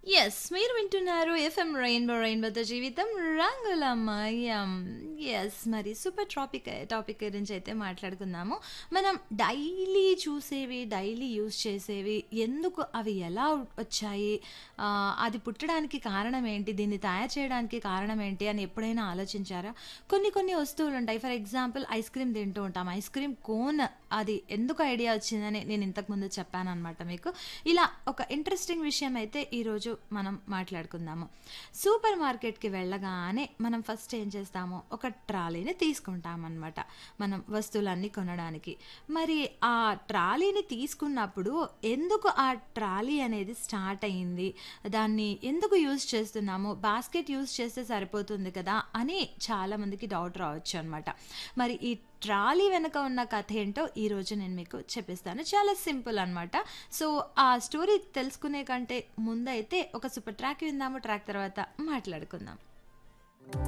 yes మీరు వింటున్నారు FM rainbow రెయిన్బోతో జీవితం రంగులమయం ఎస్ మరి సూపర్ టాపిక్ టాపిక్ గురించి అయితే మాట్లాడుకుందాము మనం డైలీ చూసేవి డైలీ యూస్ చేసేవి ఎందుకు అవి ఎలా వచ్చాయి ఆ, అది పుట్టడానికి కారణం ఏంటి దీన్ని తయారు చేయడానికి కారణం ఏంటి అని ఎప్పుడైనా ఆలోచించారా కొన్ని కొన్ని వస్తువులు ఉంటాయి ఫర్ ఎగ్జాంపుల్ ఐస్ క్రీమ్ తింటూ ఉంటాం ఐస్ క్రీమ్ కోన్ అది ఎందుకు ఐడియా వచ్చిందని నేను ఇంతకుముందు చెప్పాను అనమాట మీకు ఇలా ఒక ఇంట్రెస్టింగ్ విషయం అయితే ఈరోజు మనం మాట్లాడుకుందాము సూపర్ మార్కెట్కి వెళ్ళగానే మనం ఫస్ట్ ఏం చేస్తాము ఒక ట్రాలీని తీసుకుంటాం అనమాట మనం వస్తువులన్నీ కొనడానికి మరి ఆ ట్రాలీని తీసుకున్నప్పుడు ఎందుకు ఆ ట్రాలీ అనేది స్టార్ట్ అయ్యింది దాన్ని ఎందుకు యూజ్ చేస్తున్నాము బాస్కెట్ యూజ్ చేస్తే సరిపోతుంది కదా అని చాలామందికి డౌట్ రావచ్చు అనమాట మరి ఈ ట్రాలీ వెనక ఉన్న కథ ఏంటో ఈరోజు నేను మీకు చెప్పిస్తాను చాలా సింపుల్ అనమాట సో ఆ స్టోరీ తెలుసుకునే కంటే ముందైతే ఒక సూపర్ ట్రాక్ విందాము ట్రాక్ తర్వాత మాట్లాడుకుందాం